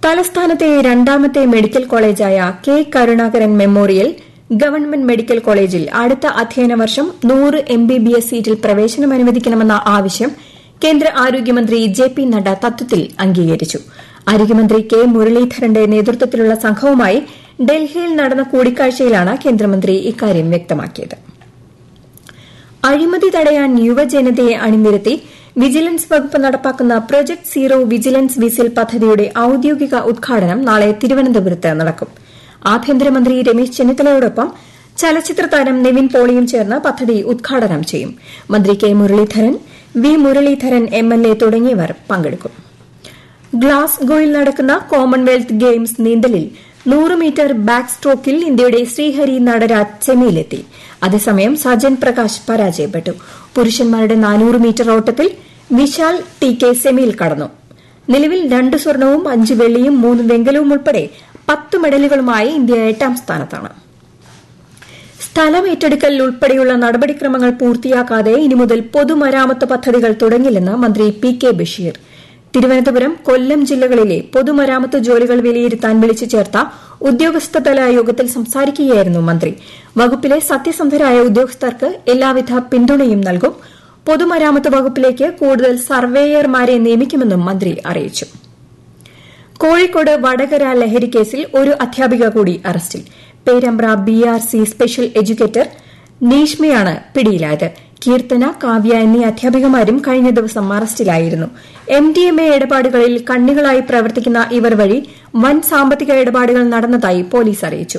തലസ്ഥാനത്തെ രണ്ടാമത്തെ മെഡിക്കൽ കോളേജായ K Karunakaran memorial government medical കോളേജിൽ അടുത്ത അധ്യയന വർഷം നൂറ് എംബിബിഎസ് സീറ്റിൽ പ്രവേശനം അനുവദിക്കണമെന്ന ആവശ്യം കേന്ദ്ര ആരോഗ്യമന്ത്രി ജെ പി നഡ്ഡ തത്വത്തിൽ അംഗീകരിച്ചു ആരോഗ്യമന്ത്രി കെ മുരളീധരന്റെ നേതൃത്വത്തിലുള്ള സംഘവുമായി ഡൽഹിയിൽ നടന്ന കൂടിക്കാഴ്ചയിലാണ് കേന്ദ്രമന്ത്രി ഇക്കാര്യം വ്യക്തമാക്കിയത് അഴിമതി തടയാൻ യുവജനതയെ അണിനിരത്തി വിജിലൻസ് വകുപ്പ് നടപ്പാക്കുന്ന പ്രൊജക്ട് സീറോ വിജിലൻസ് വിസിൽ പദ്ധതിയുടെ ഔദ്യോഗിക ഉദ്ഘാടനം നാളെ തിരുവനന്തപുരത്ത് നടക്കും ആഭ്യന്തരമന്ത്രി രമേശ് ചെന്നിത്തലയോടൊപ്പം ചലച്ചിത്ര താരം നിവിൻ പോളിയും ചേർന്ന് പദ്ധതി ഉദ്ഘാടനം ചെയ്യും മന്ത്രി K Muraleedharan V Muraleedharan M L A തുടങ്ങിയവർ പങ്കെടുക്കും ഗ്ലാസ്ഗോയിൽ നടക്കുന്ന കോമൺവെൽത്ത് ഗെയിംസ് നീന്തലിൽ നൂറ് മീറ്റർ ബാക്ക് സ്ട്രോക്കിൽ ഇന്ത്യയുടെ ശ്രീഹരി നടരാജ് സെമിയിലെത്തി അതേസമയം സജൻ പ്രകാശ് പരാജയപ്പെട്ടു പുരുഷന്മാരുടെ നാനൂറ് മീറ്റർ ഓട്ടത്തിൽ വിശാൽ ടി കെ സെമിയിൽ കടന്നു നിലവിൽ രണ്ട് സ്വർണവും അഞ്ച് വെള്ളിയും മൂന്ന് വെങ്കലവും ഉൾപ്പെടെ പത്ത് മെഡലുകളുമായി ഇന്ത്യ എട്ടാം സ്ഥാനത്താണ് സ്ഥലം ഏറ്റെടുക്കൽ ഉൾപ്പെടെയുള്ള നടപടിക്രമങ്ങൾ പൂർത്തിയാക്കാതെ ഇനി മുതൽ പൊതുമരാമത്ത് പദ്ധതികൾ തുടങ്ങില്ലെന്ന് മന്ത്രി പി കെ ബഷീർ തിരുവനന്തപുരം കൊല്ലം ജില്ലകളിലെ പൊതുമരാമത്ത് ജോലികൾ വിലയിരുത്താൻ വിളിച്ചു ചേർത്ത ഉദ്യോഗസ്ഥതല യോഗത്തിൽ സംസാരിക്കുകയായിരുന്നു മന്ത്രി വകുപ്പിലെ സത്യസന്ധരായ ഉദ്യോഗസ്ഥർക്ക് എല്ലാവിധ പിന്തുണയും നൽകും പൊതുമരാമത്ത് വകുപ്പിലേക്ക് കൂടുതൽ സർവേയർമാരെ നിയമിക്കുമെന്നും മന്ത്രി അറിയിച്ചു കോഴിക്കോട് വടകര ലഹരി കേസിൽ ഒരു അധ്യാപിക കൂടി അറസ്റ്റിൽ Perambra B R C special educator നീഷ്മയാണ് പിടിയിലായത് കീർത്തന കാവ്യ എന്നീ അധ്യാപികമാരും കഴിഞ്ഞ ദിവസം അറസ്റ്റിലായിരുന്നു എം ഡി എം എ ഇടപാടുകളിൽ കണ്ണികളായി പ്രവർത്തിക്കുന്ന ഇവർ വഴി വൻ സാമ്പത്തിക ഇടപാടുകൾ നടന്നതായി പോലീസ് അറിയിച്ചു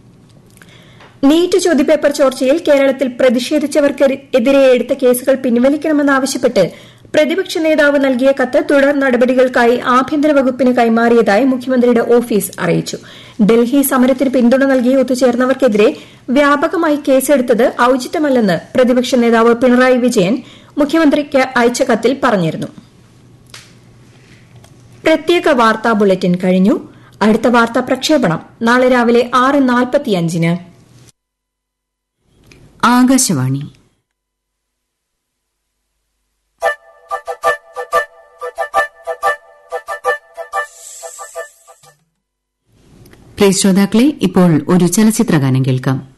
നീറ്റ് ചോദ്യപേപ്പർ ചോർച്ചയിൽ കേരളത്തിൽ പ്രതിഷേധിച്ചവർക്കെതിരെ എടുത്ത കേസുകൾ പിൻവലിക്കണമെന്നാവശ്യപ്പെട്ട് പ്രതിപക്ഷ നേതാവ് നൽകിയ കത്ത് തുടർ നടപടികൾക്കായി ആഭ്യന്തര വകുപ്പിന് കൈമാറിയതായി മുഖ്യമന്ത്രിയുടെ ഓഫീസ് അറിയിച്ചു ഡൽഹി സമരത്തിന് പിന്തുണ നൽകി ഒത്തുചേർന്നവർക്കെതിരെ വ്യാപകമായി കേസെടുത്തത് ഔചിത്യമല്ലെന്ന് പ്രതിപക്ഷ നേതാവ് പിണറായി വിജയൻ മുഖ്യമന്ത്രിക്ക് അയച്ച കത്തിൽ പറഞ്ഞിരുന്നു പ്രത്യേക വാർത്താ ബുള്ളറ്റിൻ കഴിഞ്ഞു അടുത്ത വാർത്താ പ്രക്ഷേപണം നാളെ രാവിലെ ആറ് നാൽപ്പത്തിയഞ്ചിന് ആകാശവാണി പ്രിയ ശ്രോതാക്കളെ ഇപ്പോൾ ഒരു ചലച്ചിത്ര ഗാനം കേൾക്കാം